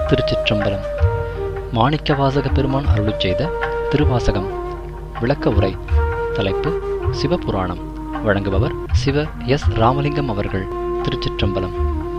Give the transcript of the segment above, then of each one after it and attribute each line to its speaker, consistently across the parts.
Speaker 1: திருச்சிற்றம்பலம் மாணிக்கவாசக பெருமான் அருளிச் செய்த திருவாசகம் விளக்க உரை தலைப்பு சிவபுராணம் வழங்குபவர் சிவ எஸ் ராமலிங்கம் அவர்கள் திருச்சிற்றம்பலம்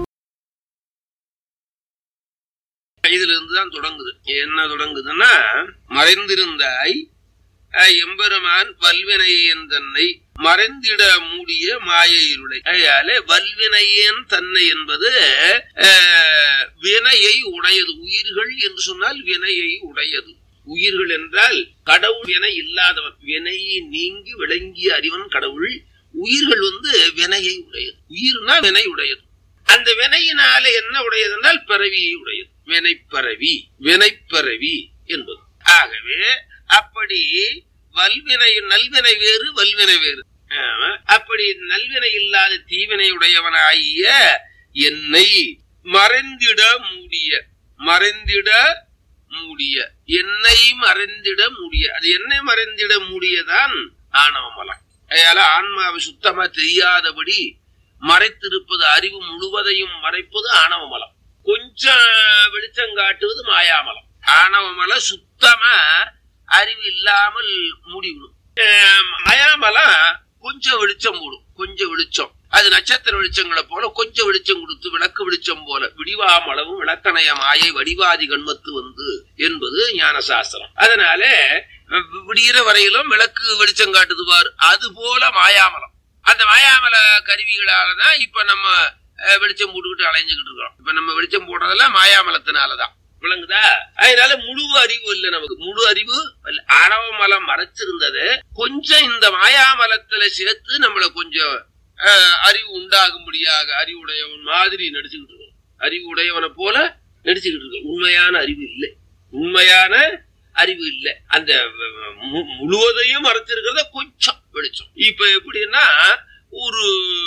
Speaker 2: இதுல இருந்து தான் தொடங்குது என்ன தொடங்குதுன்னா மறைந்திருந்தாய் அஹ், எம்பெருமான் வல்வினையேன் தன்னை மறைந்திட மூடிய மாய இருளை அயாலே வல்வினையேன் தன்னை என்பது அஹ், வினையை உடையது உயிர்கள் என்று சொன்னால் வினையை உடையது உயிர்கள் என்றால் கடவுள் வினை இல்லாதவன் வினையை நீங்கி விளங்கிய அறிவன் கடவுள் உயிர்கள் வந்து வினையை உடையது உயிர்னா வினை உடையது அந்த வினையினால என்ன உடையது என்றால் பிறவியை உடையது வினைப்பரவி வினைப்பரவி என்பது ஆகவே அப்படி வல்வினை நல்வினை வேறு வல்வினை வேறு ஆமா. அப்படி நல்வினை இல்லாத தீவினை உடையவனாகிய என்னை மறைந்திட மூடிய மறைந்திட மூடிய என்னை மறைந்திட மூடிய அது என்னை மறைந்திட மூடியதான் ஆணவமலம் அதனால ஆன்மாவை சுத்தமா தெரியாதபடி மறைத்திருப்பது அறிவு முழுவதையும் மறைப்பது ஆணவமலம் கொஞ்சம் வெளிச்சம் காட்டுவது மாயாமலம் ஆணவமலம் சுத்தமா அறிவு இல்லாமல் மூடிவிடும் அஹ் மாயாமலம் கொஞ்சம் வெளிச்சம் போடும் கொஞ்சம் வெளிச்சம் அது நட்சத்திர வெளிச்சங்களை போல கொஞ்சம் வெளிச்சம் கொடுத்து விளக்கு வெளிச்சம் போல விடிவாமளவும் விளக்கணைய மாயை வடிவாதி கண்மத்து வந்து என்பது ஞான சாஸ்திரம் அதனால அஹ் விடிகிற வரையிலும் விளக்கு வெளிச்சம் காட்டுது பார் அது போல மாயாமலம் அந்த மாயாமல கருவிகளாலதான் இப்ப நம்ம அஹ், வெளிச்சம் போட்டுக்கிட்டு அலைஞ்சுக்கிட்டு இருக்கிறோம் இப்ப நம்ம வெளிச்சம் போடுறதெல்லாம் மாயாமலத்தினாலதான் விளங்குதா அதனால முழு அறிவு இல்லை நமக்கு முழு அறிவு இல்ல. ஆணவ மலம் மறைச்சிருந்தது கொஞ்சம் இந்த மாயாமலத்துல சேர்த்து நம்மள கொஞ்சம் அஹ், அறிவு உண்டாகும்படியாக அறிவுடையவன் மாதிரி நடிச்சுக்கிட்டு இருக்கோம் அறிவு உடையவனை போல நடிச்சுக்கிட்டு இருக்கோம் உண்மையான அறிவு இல்லை உண்மையான அறிவு இல்லை அந்த மு- முழுவதையும் மறைச்சிருக்கிறத கொஞ்சம் வெளிச்சம் இப்ப எப்படின்னா ஒரு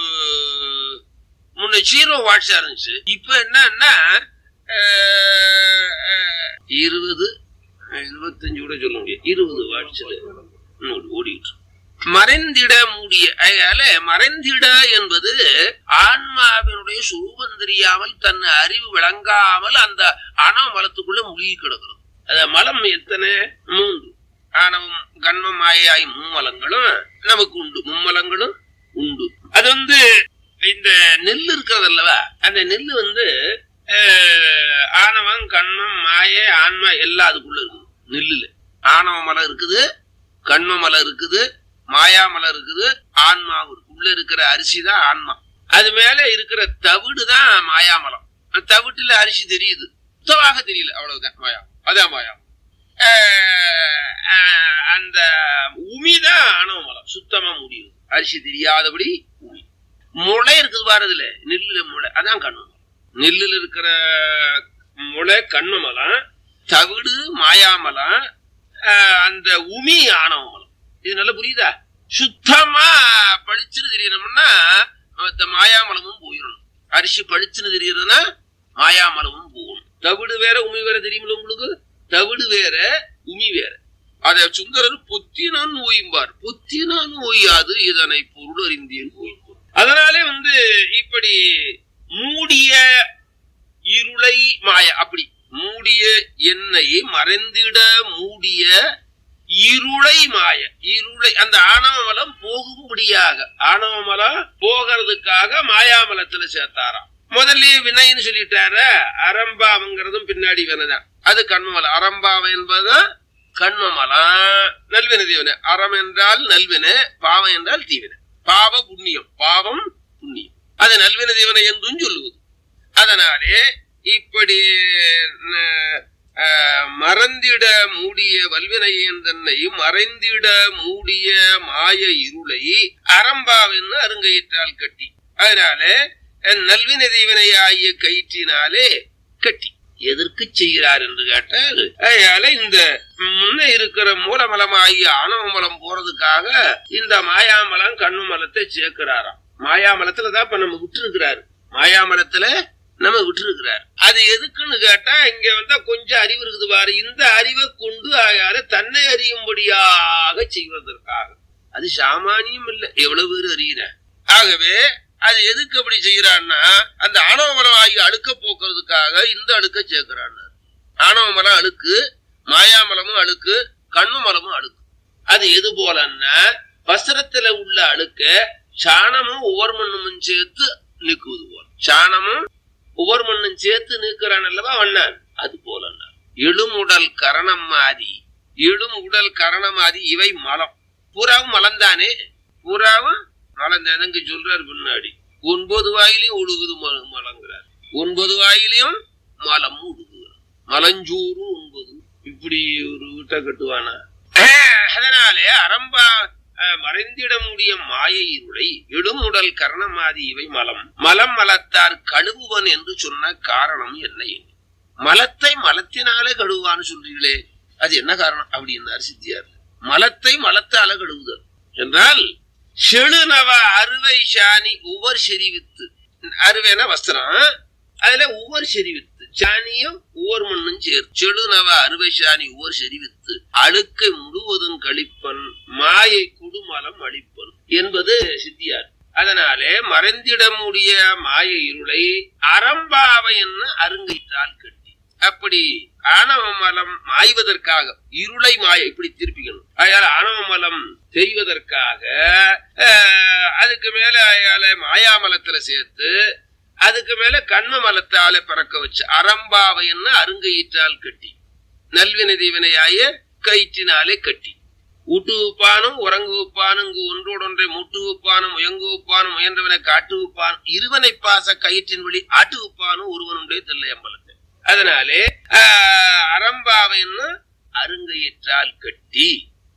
Speaker 2: முன்ன ஜீரோ வாட்ஸா இருந்துச்சு இப்ப என்னன்னா அஹ், அஹ், இருபது அஹ், இருபத்தஞ்சு கூட சொல்ல முடியாது இருபது வாட்ஸ்ல ஓடிட்டு இருக்கு. மறைந்திட மூடிய அதனால மறைந்திட என்பது ஆன்மாவினுடைய சுரூபம் தெரியாமல் தன் அறிவு விளங்காமல் அந்த அணவ மலத்துக்குள்ள மூழ்கி கிடக்கிறது அத மலம் எத்தனை மூன்று ஆணவம் கண்மம் மாயாய் மும்மலங்களும் நமக்கு உண்டு மும்மலங்களும் உண்டு அது வந்து இந்த நெல் இருக்கிறது அல்லவா அந்த நெல் வந்து அஹ், ஆணவம் கண்மம் மாய ஆன்மா எல்லாம் அதுக்குள்ள இருக்குது நெல்லுல ஆணவ மலம் இருக்குது கண்ம மலம் இருக்குது மாயா மலம் இருக்குது ஆன்மாவும் இருக்கு உள்ள இருக்கிற அரிசி தான் ஆன்மா அது மேல இருக்கிற தவிடு தான் மாயாமலம் அந்த தவிட்டுல அரிசி தெரியுது சுத்தமாக தெரியல அவ்வளவுதான் மாயா அதான் மாயா அஹ், அஹ், அந்த உமிதான் ஆணவ மலம் சுத்தமா முடியுது அரிசி தெரியாதபடி உமி முளை இருக்குது பாருதுல நெல்லுல முளை அதான் கண்மமலம் நெல்லுல இருக்கிற முளை கண்மமலம் தவிடு மாயாமலம் ஆஹ், அந்த உமி ஆணவமலம் இது நல்லா புரியுதா சுத்தமா பளிச்சுன்னு தெரியணும்னா அந்த மாயாமலமும் போயிடணும் அரிசி பளிச்சுன்னு தெரியறதுன்னா மாயாமலமும் போகணும் தவிடு வேற உமி வேற தெரியுமில்ல உங்களுக்கு தவிடு வேற உமி வேற அத சுந்தரர் பொத்தினான் ஓயும்பார் பொத்தினான் ஓயாது இதனை பொருள் அறிந்தேன் ஓய்வு அதனாலே வந்து இப்படி மூடிய இருளை மாய அப்படி மூடிய என்னை மறைந்திட மூடிய இருளை மாய இருளை அந்த ஆணவமலம் போகும்படியாக ஆணவமலம் போகிறதுக்காக மாயாமலத்துல சேர்த்தாராம் முதல்ல வினைன்னு சொல்லிட்டாரு அரம்பாவங்கிறதும் பின்னாடி வினைதான் அது கண்மமலம் அரம்பாவம் என்பதுதான் கண்மமலம் நல்வினை தீவினை அறம் என்றால் நல்வினை பாவம் என்றால் தீவினை பாவ புண்ணியம் பாவம் புண்ணியம் அது நல்வினை தீவனை என்றும் சொல்லுவது அதனாலே இப்படி ந- அஹ், மறந்திட மூடிய வல்வினையன் தன்னை மறைந்திட மூடிய மாய இருளை அறம்பாவென்னு அருங்கயிற்றால் கட்டி அதனால அஹ், நல்வினை தீவனையாகிய கயிற்றினாலே கட்டி எதற்கு செய்கிறார் என்று கேட்டால் அதனால இந்த முன்ன இருக்கிற மூலமலமாகிய ஆணவமலம் போறதுக்காக இந்த மாயாமலம் கண்ணு மலத்தை சேர்க்கிறாராம் மாயாமலத்துல தான் இப்ப நம்ம விட்டு மாயாமலத்துல நம்ம விட்டுருக்கிறார் அது எதுக்குன்னு கேட்டா இங்க வந்தா கொஞ்சம் அறிவு இருக்குது பாரு இந்த அறிவை கொண்டு ஆயால தன்னை அறியும்படியாக செய்வதற்காக அது சாமானியம் இல்ல எவ்வளவு பேர் அறியிற ஆகவே அது எதுக்கு அப்படி செய்யறான்னா அந்த ஆணவமனம் ஆகி அழுக்க போக்குறதுக்காக இந்த அழுக்க சேர்க்கிறான்னு ஆணவ மலம் அழுக்கு மாயாமலமும் அழுக்கு கண்ணு மலமும் அழுக்கு அது எது போலன்னா வஸ்திரத்துல உள்ள அழுக்க சாணமும் ஒவ்வொரு மண்ணும் சேர்த்து நீக்குவது போல சாணமும் ஒவ்வொரு மண்ணும் சேர்த்து நீக்கிறான் அல்லவா வண்ணான் அது போல எழுமுடல் கரணம் மாறி எழும் உடல் கரணம் மாறி இவை மலம் பூராவும் மலம்தானே பூராவும் மலம்தான் இங்க சொல்றாரு பின்னாடி ஒன்பது வாயிலையும் ஒழுகுது ம- மலங்கிறார் ஒன்பது வாயிலையும் மலம் ஒழுகுது மலஞ்சூறு ஒன்பது இப்படி ஒரு வீட்டை கட்டுவானா அதனாலே அரம்பா அஹ், மறைந்திட முடிய மாயை இருளை எழுமுடல் கரணமாதி இவை மலம் மலம் மலத்தார் கழுவுவன் என்று சொன்ன காரணம் என்ன மலத்தை மலத்தினாலே கழுவான்னு சொல்றீங்களே அது என்ன காரணம் அப்படின்னார் சித்தியார் மலத்தை மலத்தால கழுவுதல் என்றால் செழுநவ அறுவை சாணி உவர் செறிவித்து அறுவைனா வஸ்திரம் அதுல உவர் செறிவித்து சாணியும் உவர் மண்ணும் சேர் செழுநவ அறுவை சாணி உவர் செறிவித்து அழுக்கை முழுவதும் கழிப்பன் மாயை குடுமலம் அழிப்பன் என்பது சித்தியார் அதனாலே மறைந்திட முடிய மாய இருளை அறம்பாவை என்ன அருங்கைத்தால் கட்டி அப்படி ஆணவ மலம் மாய்வதற்காக இருளை மாய இப்படி திருப்பிக்கணும் அதனால ஆணவ மலம் செய்வதற்காக அஹ், அதுக்கு மேல அயால மாயாமலத்துல சேர்த்து அதுக்கு மேல கண்ம மலத்தால பிறக்க வச்சு அறம்பாவைன்னு அருங்கையிற்றால் கட்டி நல்வினை தீவினையாய கயிற்றினாலே கட்டி ஊட்டு உப்பானும் உறங்கு உப்பானும் இங்கு ஒன்றோடொன்றை முட்டு உப்பானும் முயங்கு உப்பானும் முயன்றவனை காட்டு உப்பானும் இருவனை பாச கயிற்றின் வழி ஆட்டு உப்பானும் ஒருவனுடைய தில்லை அம்பலத்தை அதனாலே ஆஹ், அறம்பாவைன்னு அருங்கையிற்றால் கட்டி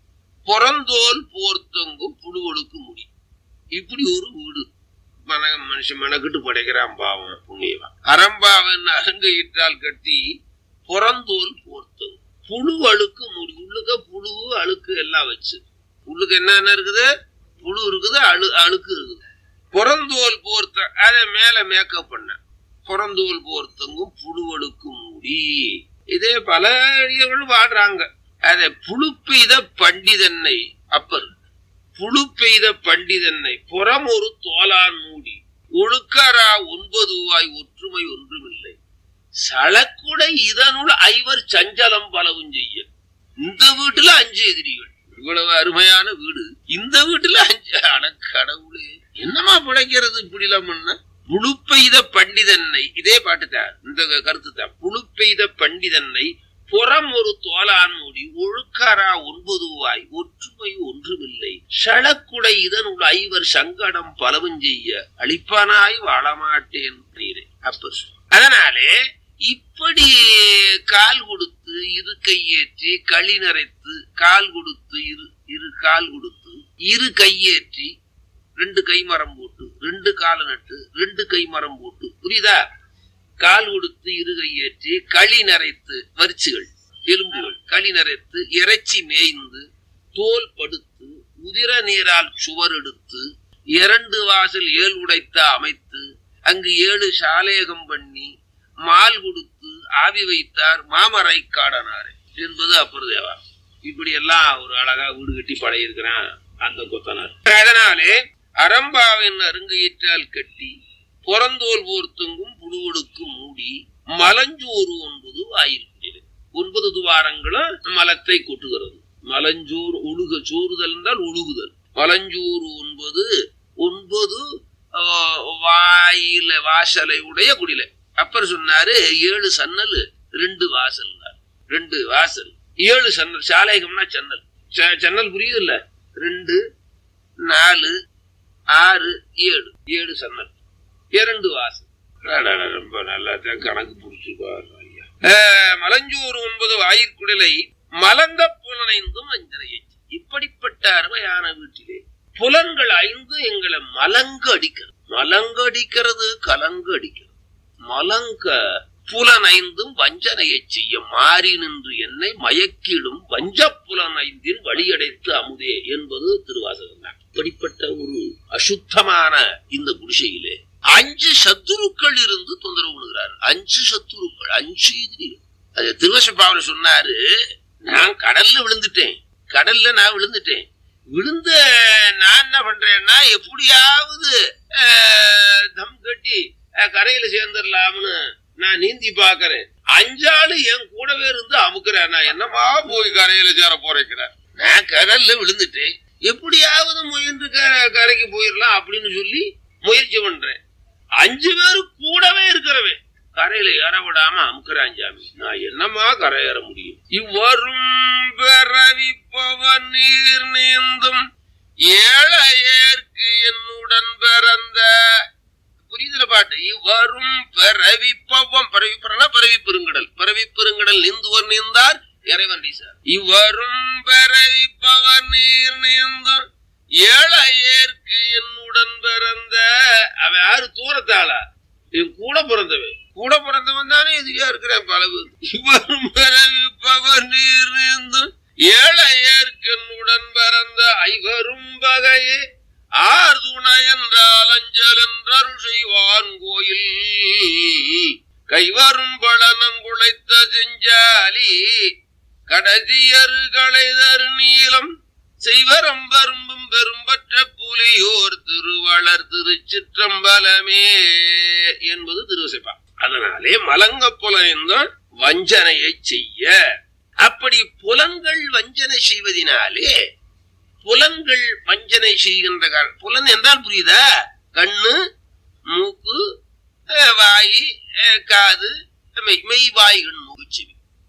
Speaker 2: புறந்தோல் போர்த்தொங்கும் புழுவொழுக்கு முடி இப்படி ஒரு வீடு மன மனுஷன் மெனக்கிட்டு படைக்கிறான் பாவம் புண்ணியவன் அறம்பாவன் அருங்கையிட்டால் கட்டி புறந்தோல் போர்த்தொங்கும் புழு அழுக்கு முடி உள்ளுக்க புழு அழுக்கு எல்லாம் வச்சு உள்ளுக்கு என்னென்ன இருக்குது புழு இருக்குது அழு அழுக்கு இருக்குது புறந்தோல் போர்த்த அதை மேல மேக்கப் பண்ண புறந்தோல் போர்த்தங்கும் புழுவழுக்கு மூடி இதே பல அடியவர்கள் பாடுறாங்க அதை புழு பெய்த பண்டிதன்னை அப்பர் புழு பெய்த பண்டிதன்னை புறம் ஒரு தோலான் மூடி ஒழுக்காரா ஒன்பது வாய் ஒற்றுமை ஒன்றுமில்லை சளக்குடை இதனுள் ஐவர் சஞ்சலம் பலவும் செய்ய இந்த வீட்டுல அஞ்சு எதிரிகள் இவ்வளவு அருமையான வீடு இந்த வீட்டுல அஞ்சு அட கடவுளே என்னமா பிழைக்கிறது இப்படிலாம் பண்ண புழுப்பெய்த பண்டிதன்னை இதே பாட்டுதான் இந்த கருத்து தான் புழுப்பெய்த பண்டிதன்னை புறம் ஒரு தோலான் மூடி ஒழுக்காரா ஒன்பது வாய் ஒற்றுமை ஒன்றுமில்லை ஷளக்குடை இதனுள் ஐவர் சங்கடம் பலவும் செய்ய அழிப்பானாய் வாழமாட்டேன் நீரே அப்பர் சொல். அதனாலே இப்படி கால் கொடுத்து இரு கையேற்றி களி நரைத்து கால் கொடுத்து இரு இரு கால் கொடுத்து இரு கையேற்றி ரெண்டு கை மரம் போட்டு ரெண்டு கால நட்டு ரெண்டு கை மரம் போட்டு புரியுதா கால் கொடுத்து இரு கையேற்றி களி நரைத்து வரிச்சுகள் எலும்புகள் களி நரைத்து இறைச்சி மேய்ந்து தோல் படுத்து உதிர நீரால் சுவர் எடுத்து இரண்டு வாசல் ஏழு உடைத்த அமைத்து அங்கு ஏழு சாலேகம் பண்ணி மால் கொடுத்து ஆவி வைத்தார் மாமரை காடனாரே என்பது அப்புறம் தேவா இப்படி எல்லாம் ஒரு அழகா வீடு கட்டி படையிருக்கிறான் அந்த கொத்தனார் அதனாலே அரம்பாவின் அருங்கையிற்றால் கட்டி புறந்தோல் போர்த்துங்கும் புழுவடுக்கு மூடி மலஞ்சோறு ஒன்பது வாயில் ஒன்பது துவாரங்களும் மலத்தை கொட்டுகிறது மலஞ்சோறு ஒழுக சோறுதல் என்றால் ஒழுகுதல் மலஞ்சோறு ஒன்பது ஒன்பது ஆஹ், வாயில வாசலை உடைய குடிலை அப்பர் சொன்னாரு ஏழு சன்னல் ரெண்டு வாசல் ரெண்டு வாசல் ஏழு சன்னல் சாலைகம்னா சன்னல் ச- சன்னல் புரியுது இல்ல ரெண்டு நாலு ஆறு ஏழு ஏழு சன்னல் இரண்டு வாசல் அடடட, ரொம்ப நல்லா தான் கணக்கு புடிச்சிருக்காரு ஐயா அஹ், மலஞ்சூர் ஒன்பது வாயிற்குடலை மலங்க புலனைந்தும் அஞ்சனையை இப்படிப்பட்ட அருமையான வீட்டிலே புலன்கள் ஐந்து எங்களை மலங்க அடிக்கிறது மலங்க அடிக்கிறது கலங்க அடிக்கிறது மலங்க புலன் ஐந்தும் வஞ்சனையை செய்ய மாறி நின்று என்னை மயக்கிடும் வஞ்ச புலன் ஐந்தின் வழியடைத்து அமுதே என்பது திருவாசகம் தான் இப்படிப்பட்ட ஒரு அசுத்தமான இந்த குடிசையிலே அஞ்சு சத்துருக்கள் இருந்து தொந்தரவு பண்ணுகிறார் அஞ்சு சத்துருக்கள் அஞ்சு எதிரிகள் அது திருவசப்பாவில் சொன்னாரு நான் கடல்ல விழுந்துட்டேன் கடல்ல நான் விழுந்துட்டேன் விழுந்த நான் என்ன பண்றேன்னா எப்படியாவது அஹ், தம் கட்டி அஹ், கரையில சேர்ந்துடலாம்னு நான் நீந்தி பாக்குறேன் அஞ்சாளு என் கூடவே இருந்து அமுக்குறேன் நான் என்னமா போய் கரையில சேர போறேங்கிறார் நான் கடல்ல விழுந்துட்டேன் எப்படியாவது முயன்று க- கரைக்கு போயிடலாம் அப்படின்னு சொல்லி முயற்சி பண்றேன் அஞ்சு பேரு கூடவே இருக்கிறவன் கரையில ஏற விடாம அமுக்குறான் சாமி நான் என்னமா கரை ஏற முடியும் இவ்வரும் பிறவிப்பவன் நீர் நீந்தும் ஏழையேற்கு என்னுடன் பிறந்த புரியுதுல பாட்டு இவ்வரும் பிறவி பவம் பிறவி பிறனா பிறவி பெருங்கடல் பிறவி பெருங்கடல் நீந்துவர் நீந்தார் இறைவன் சார் இவ்வரும் பிறவி பவர் நீர் நீந்தும் ஏழையேற்கு என்னுடன் பிறந்த அவன் யாரு தூரத்தாளா என் கூட பிறந்தவன் கூட பிறந்தவன் தானே இதுக்கா இருக்கிறேன் பலவு இவரும் பிறவி பவர் நீர் நீந்தும் ஏழையேற்கு என்னுடன் பிறந்த ஐவரும் வகையே ஆர் துணை என்றால் அஞ்சல் என்றருள் செய்வான் கோயில் கைவரும் பழனங்குளைத்த செஞ்சாலி கடதியர் களைதரு நீளம் செய்வரம் வரும்பும் பெரும்பற்ற புலியோர் திருவளர் திருச்சிற்றம்பலமே என்பது திருவசைப்பா அதனாலே மலங்க புலன்தான் வஞ்சனையை செய்ய அப்படி புலன்கள் வஞ்சனை செய்வதினாலே புலன்கள் வஞ்சனை செய்கின்ற காரணம் புலன் என்றால் புரியுதா கண்ணு மூக்கு அஹ், வாய் அஹ், காது மெய் மெய் வாய் கண் மூக்குச்செவி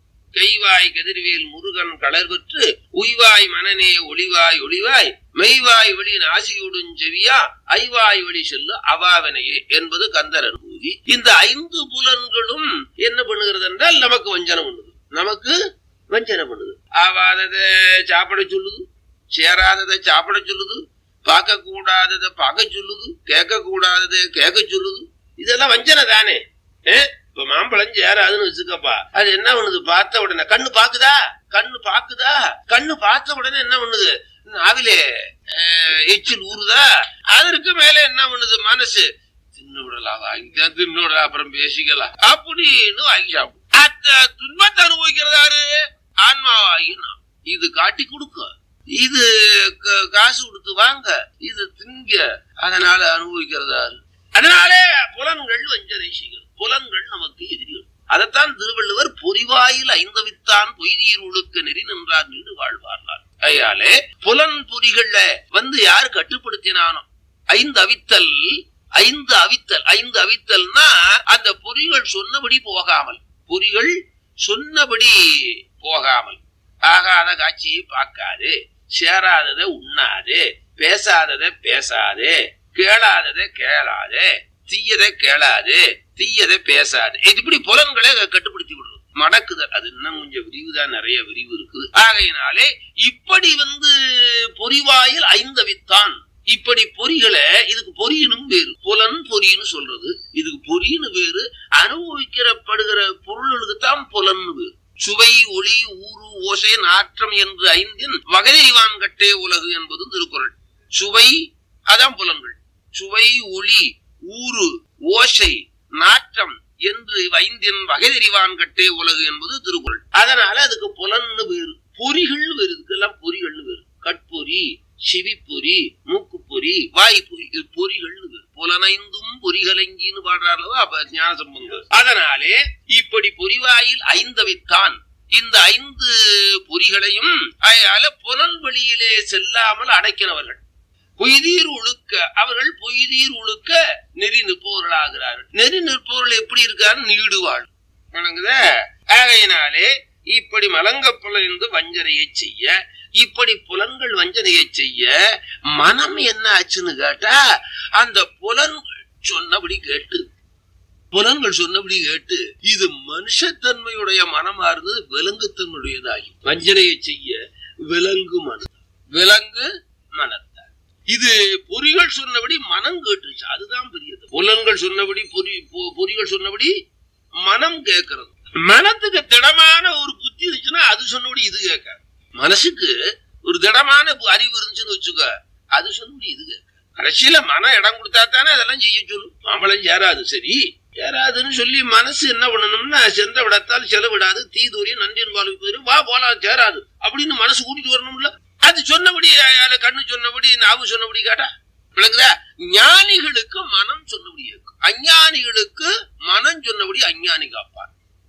Speaker 2: கைவாய் கதிர்வேல் முருகன் கலர் பெற்று உய்வாய் மனநே ஒளிவாய் ஒளிவாய் மெய்வாய் வழி நாசியுடன் செவியா ஐவாய் வழி செல்லு அவாவனையே என்பது கந்தர் அனுபூதி இந்த ஐந்து புலன்களும் என்ன பண்ணுகிறது என்றால் நமக்கு வஞ்சனை பண்ணுது நமக்கு வஞ்சனை பண்ணுது ஆவாததை சாப்பிட சொல்லுது சேராததை சாப்பிட சொல்லுது பார்க்க கூடாததை பார்க்க சொல்லுது கேட்க கூடாததை கேட்க சொல்லுது இதெல்லாம் வஞ்சனை தானே ஏ? இப்ப மாம்பழம் சேராதுன்னு வச்சுக்கப்பா அது என்ன பண்ணுது பார்த்த உடனே கண்ணு பாக்குதா கண்ணு பாக்குதா கண்ணு பார்த்த உடனே என்ன பண்ணுது நாவிலே அஹ், எச்சில் ஊறுதா அதற்கு மேல என்ன பண்ணுது மனசு தின்னு விடலாம் வாங்கி தின்னு விடலாம் அப்புறம் பேசிக்கலாம் அப்படின்னு வாங்கி சாப்பிடும் அந்த துன்பத்தை அனுபவிக்கிறதாரு ஆன்மாவாகி நாம். இது காட்டி கொடுக்க இது க- காசு கொடுத்து வாங்க இது திங்க அதனால அனுபவிக்கிறதாரு அதனாலே புலன்கள் வஞ்சனை செய்கிறது புலன்கள் நமக்கு எதிரிகள் அதைத்தான் திருவள்ளுவர் பொறிவாயில் ஐந்தவித்தான் பொய்தீர் ஒழுக்க நெறி நின்றார் நீடு வாழ்வார்னார் கையாலே புலன் பொறிகள்ல வந்து யார் கட்டுப்படுத்தினானோ ஐந்து அவித்தல் ஐந்து அவித்தல் ஐந்து அவித்தல்னா அந்த பொறிகள் சொன்னபடி போகாமல் பொறிகள் சொன்னபடி போகாமல் ஆகாத காட்சியை பார்க்காதே சேராததை உண்ணாதே பேசாததை பேசாதே கேளாததை கேளாதே தீயதை கேளாதே தீயதை பேசாதே இது இப்படி புலன்களை கட்டுப்படுத்தி விடுறது மடக்குதல் அது இன்னும் கொஞ்சம் விரிவுதான் நிறைய விரிவு இருக்குது ஆகையினாலே இப்படி வந்து பொறிவாயில் ஐந்தவித்தான் இப்படி பொறிகளை இதுக்கு பொறியினும் வேறு புலன் பொறின்னு சொல்றது இதுக்கு பொறின்னு வேறு அனுபவிக்கிறப்படுகிற பொருளுக்கு தான் புலன்னு வேறு சுவை ஒளி ஊறு ஓசை நாற்றம் என்று ஐந்தின் வகைவான் கட்டே உலகு என்பது திருக்குறள் சுவை அதான் புலன்கள் சுவை ஒளி ஊறு ஓசை நாற்றம் என்று ஐந்தின் வகை தெரிவான் கட்டே உலகு என்பது திருக்குறள் அதனால அதுக்கு புலன்னு வேறு பொறிகள் வேறு இதுக்கெல்லாம் பொறிகள்னு வேறு கட்பொறி செவிப்பொறி மூக்குப்பொறி வாய்ப்பொறி இது பொறிகள்னு வேறு புலனைந்தும் பொறிகலங்கின்னு பாடுறாருலவா அப்ப ஞான சம்பந்தம் அதனாலே இப்படி பொறிவாயில் ஐந்தவித்தான் இந்த ஐந்து பொறிகளையும் அயால புலன் வழியிலே செல்லாமல் அடக்கினவர்கள் பொய்தீர் ஒழுக்க அவர்கள் பொய்தீர் ஒழுக்க நெறி நிற்பவர்களாகிறார்கள் நெறி நிற்பவர்கள் எப்படி இருக்காரு நீடுவாள் வணங்குதா ஆகையினாலே இப்படி மலங்க புலந்து வஞ்சனையை செய்ய இப்படி புலன்கள் வஞ்சனையை செய்ய மனம் என்ன ஆச்சுன்னு கேட்டா அந்த புலன்கள் சொன்னபடி கேட்டு புலன்கள் சொன்னபடி கேட்டு இது மனுஷத்தன்மையுடைய மனமா இருந்தது விலங்குத்தன்மையுடையதாகி வஞ்சனையை செய்ய விலங்கு மனம் விலங்கு மனத்தார் இது பொறிகள் சொன்னபடி மனம் கேட்டுச்சு அதுதான் பெரியது புலன்கள் சொன்னபடி பொறி பொ- பொறிகள் சொன்னபடி மனம் கேட்கறது மனத்துக்கு திடமான ஒரு புத்தி இருந்துச்சுன்னா அது சொன்னபடி இது கேட்காது மனசுக்கு ஒரு திடமான பு- அறிவு இருந்துச்சுன்னு வச்சுக்க அது சொன்னபடி இது கேட்காது கடைசியில மனம் இடம் கொடுத்தா தானே அதெல்லாம் செய்ய சொல்லும் மாம்பழம் சேராது சரி சேராதுன்னு சொல்லி மனசு என்ன பண்ணணும்னா சென்ற விடத்தால் செலவிடாது தீதூரி நன்றின் வாழ்க்கை வா போலாம் சேராது அப்படின்னு மனசு கூட்டிட்டு வரணும்ல அது சொன்னபடி அயால கண்ணு சொன்னபடி நாவு சொன்னபடி கேட்டா விளங்குதா ஞானிகளுக்கு மனம் சொன்னபடி கேட்கும் அஞ்ஞானிகளுக்கு மனம் சொன்னபடி அஞ்ஞானி காப்பான்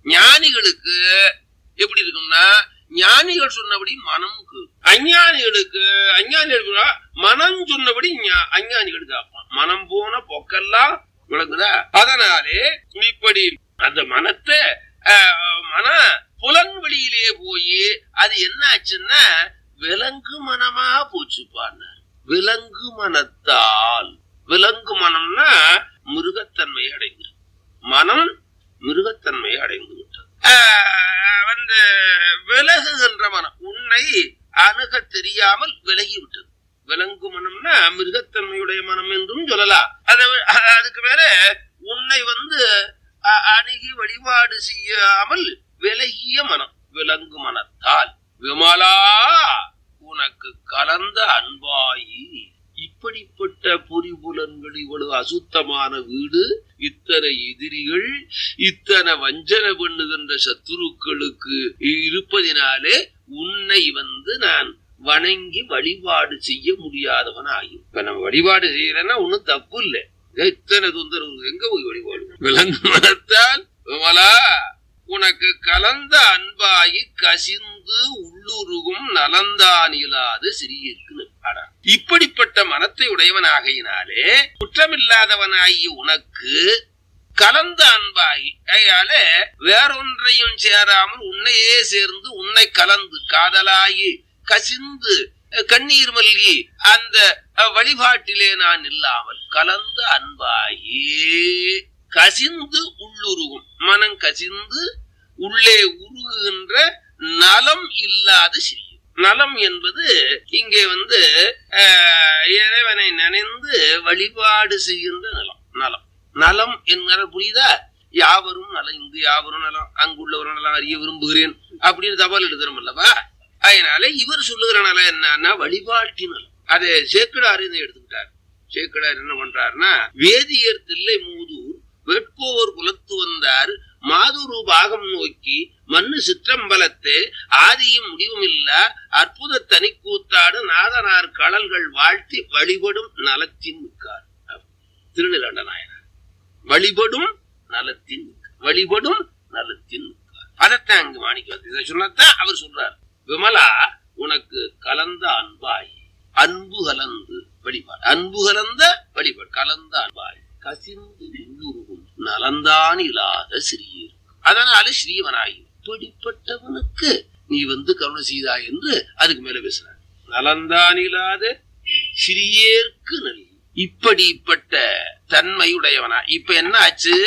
Speaker 2: ஞானிகளுக்கு எப்படி இருக்கும்னா ஞானிகள் சொன்னபடி மனம் கேக்கும். அஞ்ஞானிகளுக்கு அஞ்ஞானிகள் மனம் சொன்னபடி ஞா- அஞ்ஞானிகள் காப்பான் மனம் போன பொக்கெல்லாம் விளங்குதா அதனாலே இப்படி அந்த மனத்தை ஆஹ், மன புலன்வெளியிலே போய் அது என்ன ஆச்சுன்னா விலங்கு மனமா போச்சுப்பான்னு விலங்கு மனத்தால் விலங்கு மனம்னா மிருகத்தன்மை அடைந்து மனம் மிருகத்தன்மை அடைந்து விட்டது ஆஹ், வந்து விலகுகின்ற மனம் உன்னை அணுக தெரியாமல் விலகி விட்டது விலங்கு மனம்னா மிருகத்தன்மையுடைய மனம் என்றும் சொல்லலாம் அதை வி- அ- அதுக்கு மேல உன்னை வந்து அ- அணுகி வழிபாடு செய்யாமல் விலகிய மனம் விலங்கு மனத்தால் விமலா உனக்கு கலந்த அன்பாயி இப்படிப்பட்ட பொறிபுலன்கள் இவ்வளவு அசுத்தமான வீடு இத்தனை எதிரிகள் இத்தனை வஞ்சனை பண்ணுகின்ற சத்துருக்களுக்கு இருப்பதினாலே உன்னை வந்து நான் வணங்கி வழிபாடு செய்ய முடியாதவன் ஆகும் இப்ப நம்ம வழிபாடு செய்யறேன்னா ஒண்ணும் தப்பு இல்லை இத்தனை தொந்தரவு எங்க போய் வழிபாடு விலங்கு மனத்தால் விமலா உனக்கு கலந்த அன்பாகி கசிந்து உள்ளுருகும் நலந்தானிலாது சிறியிருக்கு நிற்பாடா இப்படிப்பட்ட மனத்தை உடையவனாகையினாலே குற்றமில்லாதவனாகி உனக்கு கலந்த அன்பாகி அதால வேறொன்றையும் சேராமல் உன்னையே சேர்ந்து உன்னை கலந்து காதலாகி கசிந்து அஹ், கண்ணீர் மல்கி அந்த அஹ், வழிபாட்டிலே நான் இல்லாமல் கலந்த அன்பாகி கசிந்து உள்ளுருகும் மனம் கசிந்து உள்ளே உருகுகின்ற நலம் இல்லாத சிறிய நலம் என்பது இங்கே வந்து அஹ், இறைவனை நினைந்து வழிபாடு செய்கின்ற நலம் நலம் நலம் என்கிற புரியுதா யாவரும் நலம் இங்கு யாவரும் நலம் அங்குள்ளவர் நலம் அறிய விரும்புகிறேன் அப்படின்னு தபால் எழுதுறோம் அல்லவா அதனால இவர் சொல்லுகிற நலம் என்னன்னா வழிபாட்டின் நலம் அதை சேக்கடார் இதை எடுத்துக்கிட்டார் சேக்கடார் என்ன பண்றாருன்னா வேதியர் தில்லை மூதூர் வேட்போர் குலத்து வந்தார் மாதுரு பாகம் நோக்கி மண்ணு சிற்றம்பலத்தே ஆதியும் முடிவும் இல்ல அற்புத தனிக்கூத்தாடு நாதனார் கடல்கள் வாழ்த்தி வழிபடும் நலத்தின் மிக்கார் திருநிலண்ட நாயனார் வழிபடும் நலத்தின் மிக்கார். வழிபடும் நலத்தின் மிக்கார். அதைத்தான் அங்கு மாணிக்க இதை சொன்னதான் அவர் சொல்றார் விமலா உனக்கு கலந்த அன்பாய் அன்பு கலந்து வழிபாடு அன்பு கலந்த வழிபாடு கலந்த அன்பாய் கசிந்து உள்ளுருகும் நலந்தான் இல்லாத சிறியர் அதனால ஸ்ரீவனாகி இப்படிப்பட்டவனுக்கு நீ வந்து கருணை செய்தாய் என்று அதுக்கு மேல பேசுறார் நலந்தான் இல்லாத சிறியேற்கு நல் இப்படிப்பட்ட தன்மையுடையவனா இப்ப என்ன ஆச்சு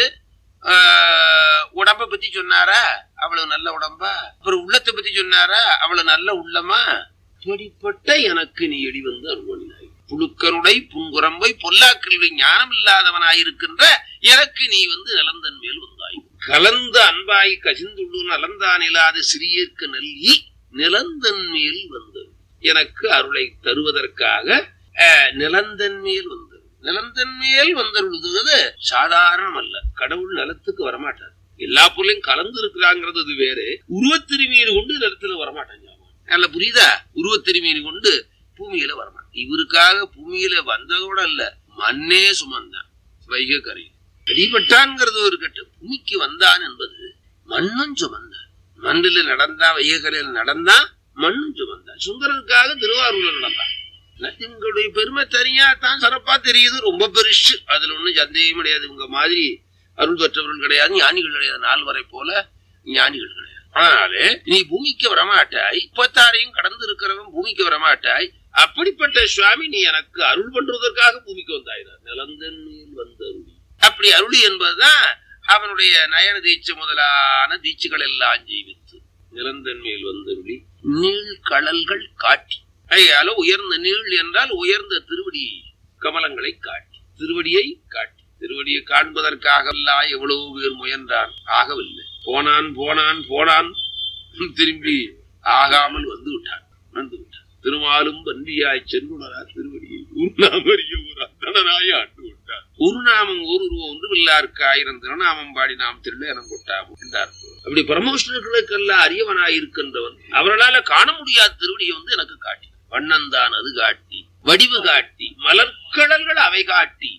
Speaker 2: ஆஹ், உடம்ப பத்தி சொன்னாரா அவ்வளவு நல்ல உடம்பா அப்புறம் உள்ளத்தை பத்தி சொன்னாரா அவ்வளவு நல்ல உள்ளமா இப்படிப்பட்ட எனக்கு நீ எடி வந்து அருள்வனாய் புழுக்கருடை புன்குரம்பை பொல்லாக்கல்வி ஞானம் இல்லாதவனாயிருக்கின்ற எனக்கு நீ வந்து நலந்தன் மேல் வந்தாய் கலந்த அன்பாய் கசிந்துள்ளு நலந்தான் இல்லாத சிறியர்க்கு நல்கி நிலந்தன் மேல் வந்தது எனக்கு அருளை தருவதற்காக அஹ், நிலந்தன் மேல் வந்தது நிலந்தன் மேல் வந்தருள்வது சாதாரணம் அல்ல கடவுள் நிலத்துக்கு வரமாட்டார் எல்லா பொருளையும் கலந்து இருக்கிறாங்கிறது அது வேறு உருவத்திருமீன் கொண்டு நிலத்துல வரமாட்டாங்க நல்ல புரியுதா உருவத்திருமீன் கொண்டு பூமியில வரமாட்டான் இவருக்காக பூமியில வந்ததோட அல்ல மண்ணே சுமந்தான் வைகை கரையில் அடிபட்டான்ங்கிறது ஒரு கட்டு பூமிக்கு வந்தான் என்பது மண்ணும் சுமந்தான் மண்ணில் நடந்தா வையக்கரையில் நடந்தா மண்ணும் சுமந்தான் சுந்தரனுக்காக திருவாரூர்ல நடந்தான் எங்களுடைய பெருமை தனியா தான் சிறப்பா தெரியுது ரொம்ப பெருசு அதுல ஒண்ணும் சந்தேகம் கிடையாது இவங்க மாதிரி அருள் பெற்றவர்கள் கிடையாது ஞானிகள் கிடையாது நால்வரை போல ஞானிகள் கிடையாது அதனாலே நீ பூமிக்கு வரமாட்டாய் முப்பத்தாறையும் கடந்து இருக்கிறவன் பூமிக்கு வரமாட்டாய் அப்படிப்பட்ட சுவாமி நீ எனக்கு அருள் பண்றதற்காக பூமிக்கு வந்தாயினார் நிலந்தன் மேல் வந்த அருளி அப்படி அருளி என்பதுதான் அவனுடைய நயன தீட்சை முதலான தீட்சைகள் எல்லாம் ஜீவித்து நிலந்தன் மேல் வந்தருளி நீள் கடல்கள் காட்டி ஐயால உயர்ந்த நீள் என்றால் உயர்ந்த திருவடி கமலங்களை காட்டி திருவடியை காட்டி திருவடியை காண்பதற்காக எல்லாம் எவ்வளவு பேர் முயன்றான் ஆகவில்லை போனான் போனான் போனான் திரும்பி ஆகாமல் வந்து விட்டான் வந்து விட்டான் திருமாலும் பன்றியாய் சென்றுணரா திருவடியை உருநாமறிய ஒரு அந்தனாய் ஆண்டு விட்டார் ஒரு நாமம் ஒரு உருவம் ஒன்று வில்லாருக்கு ஆயிரம் திருநாமம் பாடி நாம் திருநேரம் கொட்டாம் என்றார் அப்படி பரமோஷ்ணர்களுக்கெல்லாம் அரியவனாய் இருக்கின்றவன் அவர்களால காண முடியாத திருவடியை வந்து எனக்கு காட்டி வண்ணந்தான் அது காட்டி வடிவு காட்டி மலர்கடல்கள் அவை காட்டி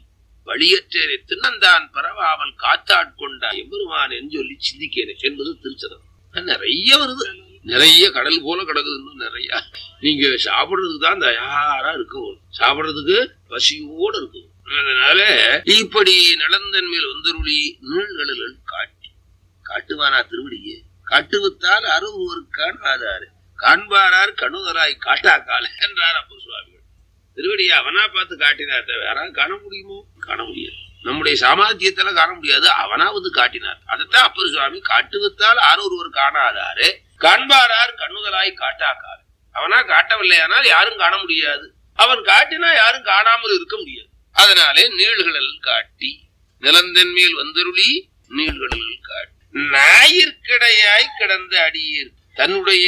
Speaker 2: வழியற்றேனை தின்னந்தான் பரவாமல் காத்தாட்கொண்ட எம்பெருமான் என்று சொல்லி சிந்திக்கிறேன் என்பது திருச்சதம் நிறைய வருது நிறைய கடல் போல கிடக்குது இன்னும் நிறைய நீங்க சாப்பிடுறதுக்கு தான் தயாரா இருக்கும் சாப்பிடுறதுக்கு பசியோடு இருக்கும் அதனால இப்படி நலந்தன் மேல் வந்தருளி நீழ்களில் காட்டி காட்டுவானா திருவடியே காட்டுவித்தால் அருவர் காணாதாரு காண்பாரார் கணுதராய் காட்டாக்கால் என்றார் அப்போ சுவாமிகள் திருவடியை அவனா பார்த்து காட்டினார் தவிர யாராவது காண முடியுமோ காண முடியாது நம்முடைய சாமர்த்தியத்துல காண முடியாது அவனா வந்து காட்டினார் அதைத்தான் அப்பர் சுவாமி காட்டுவித்தால் ஆறு ஒருவர் காணாதாரு காண்பாரார் கண்ணுதலாய் காட்டாக்கால் அவனா காட்டவில்லையானால் யாரும் காண முடியாது அவன் காட்டினா யாரும் காணாமல் இருக்க முடியாது அதனாலே நீள்களில் காட்டி நிலந்தன் மேல் வந்தருளி நீள்களில் காட்டி ஞாயிற்கிடையாய் கிடந்த அடியீர் தன்னுடைய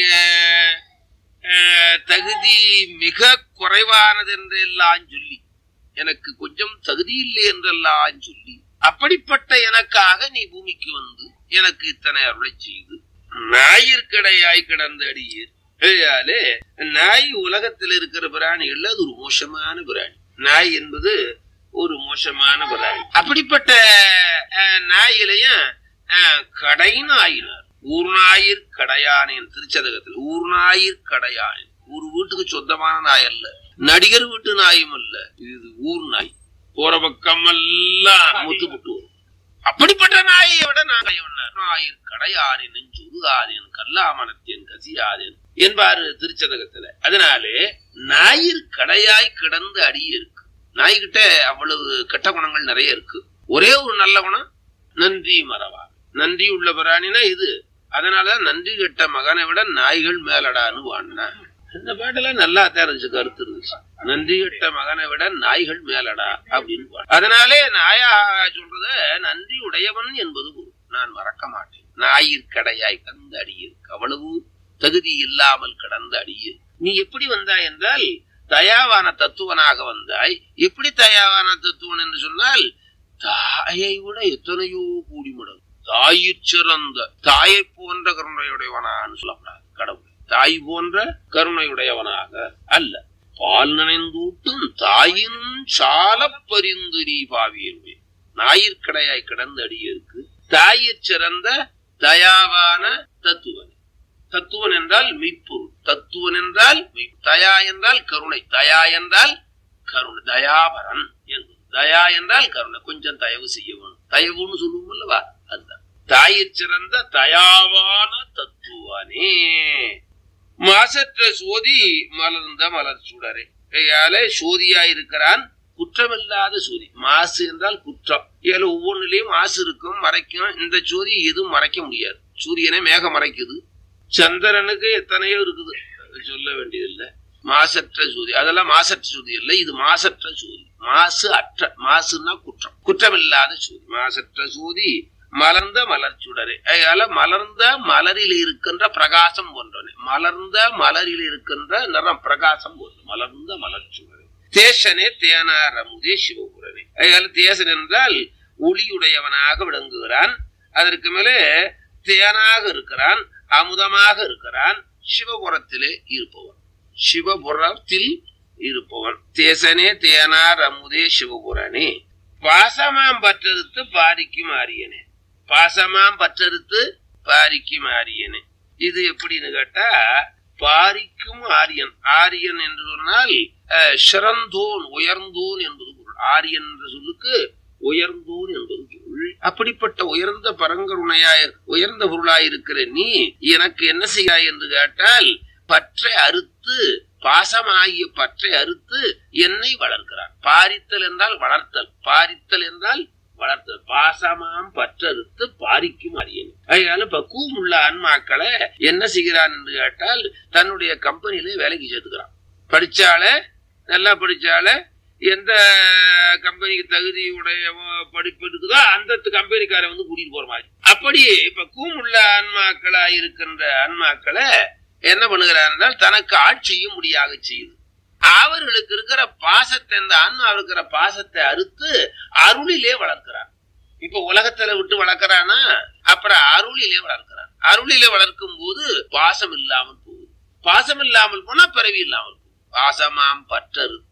Speaker 2: அஹ், தகுதி மிக குறைவானது என்றெல்லாம் சொல்லி எனக்கு கொஞ்சம் தகுதி இல்லை என்றெல்லாம் சொல்லி அப்படிப்பட்ட எனக்காக நீ பூமிக்கு வந்து எனக்கு இத்தனை அருளை செய்து ஞாயிற்கிடையாய் கிடந்த அடியீர் ஆகையாலே நாய் உலகத்தில் இருக்கிற பிராணிகள் அது ஒரு மோசமான பிராணி நாய் என்பது ஒரு மோசமான பிராணி அப்படிப்பட்ட அஹ், நாயிலையும் அஹ், கடைன்னு ஆயினார் ஊர்நாயிர் கடையானேன் திருச்சதகத்தில் ஊர்நாயிர் கடையானேன் ஒரு வீட்டுக்கு சொந்தமான நாய் அல்ல நடிகர் வீட்டு நாயும் அல்ல இது ஊர் நாய் போற பக்கம் எல்லாம் முத்து புட்டு வரும் அப்படிப்பட்ட நாயை விட நான் கையவனார் நாயிர் கடையானேன் நெஞ்சுருகாதேன் கல்லாமணத்தேன் கசியாதேன் என்பாரு திருச்சதகத்துல அதனாலே நாயிர் கடையாய் கிடந்து அடி இருக்கு நாய்கிட்ட அவ்வளவு கெட்ட குணங்கள் நிறைய இருக்கு ஒரே ஒரு நல்ல குணம் நன்றி மறவா நன்றி உள்ள பிராணினா இது அதனாலதான் நன்றி கெட்ட மகனை விட நாய்கள் மேலடான்னு வாடினா இந்த பாட்டுல நல்லா தெரிஞ்சு கருத்து இருந்துச்சு நன்றி கெட்ட மகனை விட நாய்கள் மேலடா அப்படின்னு பாடு. அதனாலே நாயா சொல்றத நன்றி உடையவன் என்பது பொருள். நான் மறக்க மாட்டேன் நாயிற்கடையாய் கடந்த அடியில் அவ்வளவு தகுதி இல்லாமல் கடந்த அடியில் நீ எப்படி வந்தாய் என்றால் தயாவான தத்துவனாக வந்தாய் எப்படி தயாவான தத்துவன் என்று சொன்னால் தாயை விட எத்தனையோ கூடி மடங்கு தாயிற் சிறந்த தாயை போன்ற கருணையுடையவனான்னு சொல்லப்படாது கடவுள் தாய் போன்ற கருணையுடையவனாக அல்ல பால் நினைந்தூட்டும் தாயினும் சால பரிந்து நீ பாவியருமே ஞாயிற்கடையாய் கிடந்த அடியிருக்கு தாயிற் சிறந்த தயாவான தத்துவன் தத்துவன் என்றால் மெய்ப்பொருள் தத்துவன் என்றால் மெய் தயா என்றால் கருணை தயா என்றால் கருணை தயாபரன் என்று தயா என்றால் கருணை கொஞ்சம் தயவு செய்ய வேணும் தயவுன்னு சொல்லுவோம் அல்லவா அதுதான் தாயிற் சிறந்த தயாவான தத்துவனே மாசற்ற சோதி மலர்ந்த மலர் சுடரே கையாலே சோதியா இருக்கிறான் குற்றமில்லாத சோதி மாசு என்றால் குற்றம் இதுல ஒவ்வொன்றுலயும் மாசு இருக்கும் மறைக்கும் இந்த சோதி எதுவும் மறைக்க முடியாது சூரியனை மேகம் மறைக்குது சந்திரனுக்கு எத்தனையோ இருக்குது அது சொல்ல வேண்டியதில்லை மாசற்ற சூதி அதெல்லாம் மாசற்ற சூதி இல்லை இது மாசற்ற சூதி மாசு அற்ற மாசுன்னா குற்றம் குற்றமில்லாத சூதி மாசற்ற சூதி மலர்ந்த மலர் சுடரே அதனால மலர்ந்த மலரில் இருக்கின்ற பிரகாசம் போன்றவனே மலர்ந்த மலரில் இருக்கின்ற நிறம் பிரகாசம் போன்ற மலர்ந்த மலர் சுடரே தேசனே தேனார் அமுதே சிவபுரனே அதனால தேசன் என்றால் ஒளியுடையவனாக விளங்குகிறான் அதற்கு மேலே தேனாக இருக்கிறான் அமுதமாக இருக்கிறான் சிவபுரத்திலே இருப்பவன் சிவபுரத்தில் இருப்பவன் தேசனே தேனார் அமுதே சிவபுரனே பாசமாம் பற்றறுத்து பாரிக்கும் ஆரியனே பாசமாம் பற்றறுத்து பாரிக்கும் ஆரியனே இது எப்படின்னு கேட்டா பாரிக்கும் ஆரியன் ஆரியன் என்று சொன்னால் அஹ், சிறந்தோன் உயர்ந்தோன் என்பது பொருள் ஆரியன் என்ற சொல்லுக்கு உயர்ந்தோன் என்பது பொருள் அப்படிப்பட்ட உயர்ந்த பரங்கருணையாய் உயர்ந்த பொருளாய் இருக்கிற நீ எனக்கு என்ன செய்யாய் என்று கேட்டால் பற்றை அறுத்து பாசமாகிய பற்றை அறுத்து என்னை வளர்க்கிறான் பாரித்தல் என்றால் வளர்த்தல் பாரித்தல் என்றால் வளர்த்தல் பாசமாம் பற்றறுத்து பாரிக்கும் அறியன் அதனால பக்குவம் உள்ள ஆன்மாக்களை என்ன செய்கிறான் என்று கேட்டால் தன்னுடைய கம்பெனியில வேலைக்கு சேர்த்துக்கிறான் படிச்சால நல்லா படிச்சால எந்த கம்பெனிக்கு தகுதியுடைய படிப்பு இருக்குதோ அந்த கம்பெனிக்காரன் வந்து கூட்டிட்டு போற மாதிரி அப்படி பக்குவம் உள்ள ஆன்மாக்களா இருக்கின்ற ஆன்மாக்களை என்ன பண்ணுகிறார் என்றால் தனக்கு ஆட்சியும் முடியாக செய்யுது அவர்களுக்கு இருக்கிற பாசத்தை இந்த ஆன்மா இருக்கிற பாசத்தை அறுத்து அருளிலே வளர்க்கிறான் இப்ப உலகத்துல விட்டு வளர்க்கறானா அப்புறம் அருளிலே வளர்க்கிறான் அருளிலே வளர்க்கும் போது பாசம் இல்லாமல் போகுது பாசம் இல்லாமல் போனா பிறவி இல்லாமல் போகும் பாசமாம் பற்றறுத்து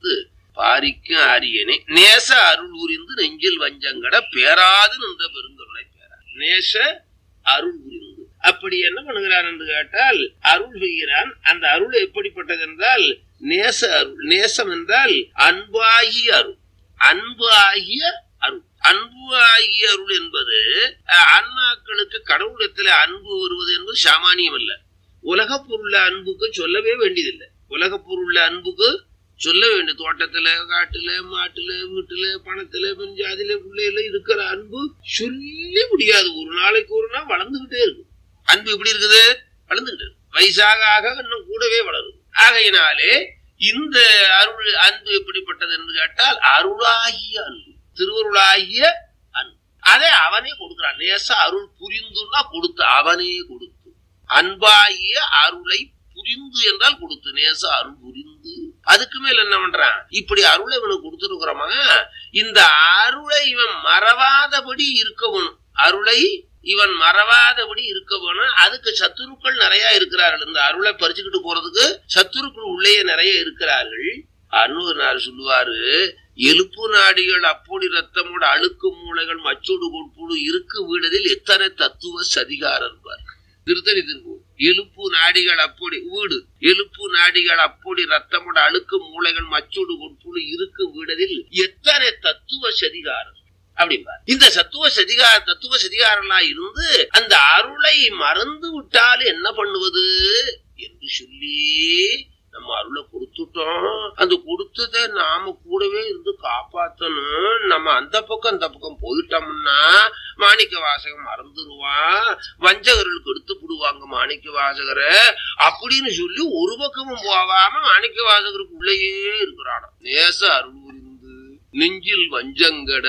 Speaker 2: பாரிக்கும் ஆரியனே நேச அருள் உரிந்து நெஞ்சில் வஞ்சங்கட பேராது நின்ற பெருங்கருணை பேரா நேச அருள் புரிந்து அப்படி என்ன பண்ணுகிறான் என்று கேட்டால் அருள் செய்கிறான் அந்த அருள் எப்படிப்பட்டது என்றால் நேச அருள் நேசம் என்றால் அன்பாகிய அருள் அன்பு ஆகிய அருள் அன்பு ஆகிய அருள் என்பது அஹ், ஆன்மாக்களுக்கு கடவுளத்துல அன்பு வருவது என்பது சாமானியம் அல்ல உலக பொருள்ல அன்புக்கு சொல்லவே வேண்டியதில்லை உலக பொருள்ல அன்புக்கு சொல்ல வேண்டிய தோட்டத்துல காட்டுல மாட்டுல வீட்டுல பணத்துல பஞ்சாதில பிள்ளையில இருக்கிற அன்பு சொல்லி முடியாது ஒரு நாளைக்கு ஒரு நாள் வளர்ந்துகிட்டே இருக்கும் அன்பு எப்படி இருக்குது வளர்ந்துகிட்டு இருக்கு. வயசாக ஆக இன்னும் கூடவே வளரும் ஆகையினாலே இந்த அருள் அன்பு எப்படிப்பட்டது என்று கேட்டால் அருளாகிய அன்பு திருவருளாகிய அன்பு அதை அவனே கொடுக்கிறான் நேச அருள் புரிந்துன்னா கொடுத்து அவனே கொடுத்து அன்பாகிய அருளை புரிந்து என்றால் கொடுத்து நேச அருள் புரிந்து அதுக்கு மேல என்ன பண்றான் இப்படி அருளை இவனுக்கு கொடுத்துருக்கிறோமா இந்த அருளை இவன் மறவாதபடி இருக்கணும் அருளை இவன் மறவாதபடி இருக்க வேணும் அதுக்கு சத்துருக்கள் நிறைய இருக்கிறார்கள் இந்த அருளை பறிச்சுக்கிட்டு போறதுக்கு சத்துருக்கள் உள்ளேயே நிறைய இருக்கிறார்கள் அருணர் சொல்லுவாரு எலுப்பு நாடிகள் அப்பொடி ரத்தமோட அழுக்கு மூளைகள் மச்சோடு கொட்புடு இருக்கு வீடதில் எத்தனை தத்துவ சதிகாரம் இருப்பார் திருத்தணி திருப்பூர் எலுப்பு நாடிகள் அப்பொடி வீடு எலுப்பு நாடிகள் அப்பொடி ரத்தமோட அழுக்கு மூளைகள் மச்சோடு கொட்புடு இருக்கு வீடதில் எத்தனை தத்துவ சதிகாரம் அப்படிம்பார் இந்த சத்துவ சதிகார தத்துவ சதிகாரம்லாம் இருந்து அந்த அருளை மறந்து விட்டால் என்ன பண்ணுவது என்று சொல்லி நம்ம அருளை கொடுத்துட்டோம் அந்த கொடுத்ததை நாம கூடவே இருந்து காப்பாத்தணும் நம்ம அந்த பக்கம் அந்த பக்கம் போயிட்டோம்னா மாணிக்க வாசகம் மறந்துடுவான் வஞ்சகர்களுக்கு எடுத்து விடுவாங்க மாணிக்க வாசகரை அப்படின்னு சொல்லி ஒரு பக்கமும் போகாம மாணிக்க வாசகருக்கு உள்ளேயே இருக்கிறானாம் நேச அருள் புரிந்து நெஞ்சில் வஞ்சங்கட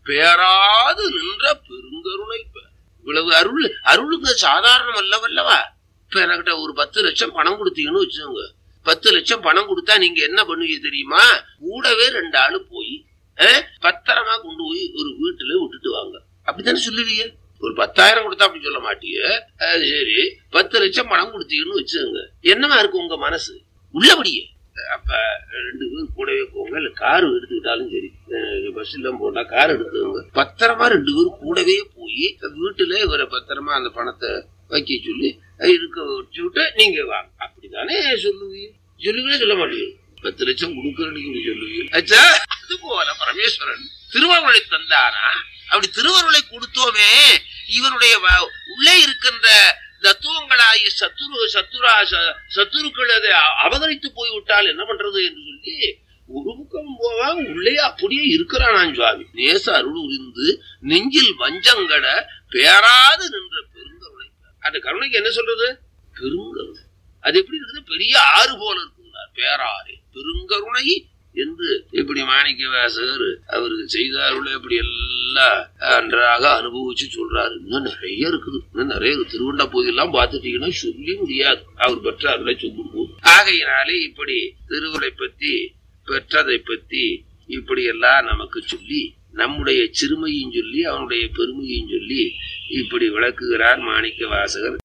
Speaker 2: பேராது நின்ற பெருங்கருணை பெ- இவ்வளவு அருள் அருளுங்க சாதாரணம் அல்லவல்லவா இப்ப என்கிட்ட ஒரு பத்து லட்சம் பணம் கொடுத்தீங்கன்னு வச்சுக்கோங்க பத்து லட்சம் பணம் கொடுத்தா நீங்க என்ன பண்ணுவீங்க தெரியுமா கூடவே ரெண்டு ஆளு போய் அஹ், பத்திரமா கொண்டு போய் ஒரு வீட்டுல விட்டுட்டு வாங்க அப்படித்தானே சொல்லுவீங்க ஒரு பத்தாயிரம் கொடுத்தா அப்படி சொல்ல மாட்டீங்க அது சரி பத்து லட்சம் பணம் கொடுத்தீங்கன்னு வச்சுக்கோங்க என்னவா இருக்கு உங்க மனசு உள்ளபடியே அப்ப ரெண்டு பேரும் கூடவே போங்க இல்ல கார் எடுத்துக்கிட்டாலும் சரி பஸ் எல்லாம் போட்டா கார் எடுத்துக்கோங்க பத்திரமா ரெண்டு பேரும் கூடவே போய் வீட்டுல இவரை பத்திரமா அந்த பணத்தை வைக்க சொல்லி இருக்க வச்சு விட்டு நீங்க வாங்க அப்படித்தானே சொல்லுவீங்க சொல்லுவீங்க சொல்ல மாட்டீங்க பத்து லட்சம் கொடுக்கறதுக்கு இப்படி சொல்லுவீங்க அச்சா அது போல பரமேஸ்வரன் திருவருளை தந்தானா அப்படி திருவருளை கொடுத்தோமே இவனுடைய வ- உள்ளே இருக்கின்ற தத்துவங்களாகிய சத்துரு சத்துரா ச- சத்துருக்கள் அதை அ- அபகரித்து போய்விட்டால் என்ன பண்றது என்று சொல்லி ஒரு பக்கம் போவான் உள்ளே அப்படியே இருக்கிறானான் சுவாமி நேச அருள் உரிந்து நெஞ்சில் வஞ்சங்கட பேராது நின்ற பெருங்கருணை அந்த கருணைக்கு என்ன சொல்றது பெருங்கருணை அது எப்படி இருக்குது பெரிய ஆறு போல இருக்குன்னார் பேராறு பெருங்கருணை என்று இப்படி மாணிக்க வாசகர் அவருக்கு செய்தாருள்ள இப்படி எல்லாம் நன்றாக அனுபவிச்சு சொல்றாரு இன்னும் நிறைய இருக்குது இன்னும் நிறைய இருக்கு திருவண்ணா போதெல்லாம் பார்த்துட்டீங்கன்னா சொல்லி முடியாது அவர் பெற்ற அருளை சொல்லும் போது ஆகையினாலே இப்படி திருவுளை பத்தி பெற்றதை பத்தி இப்படி எல்லாம் நமக்கு சொல்லி நம்முடைய சிறுமையும் சொல்லி அவனுடைய பெருமையும் சொல்லி இப்படி விளக்குகிறார் மாணிக்க வாசகர்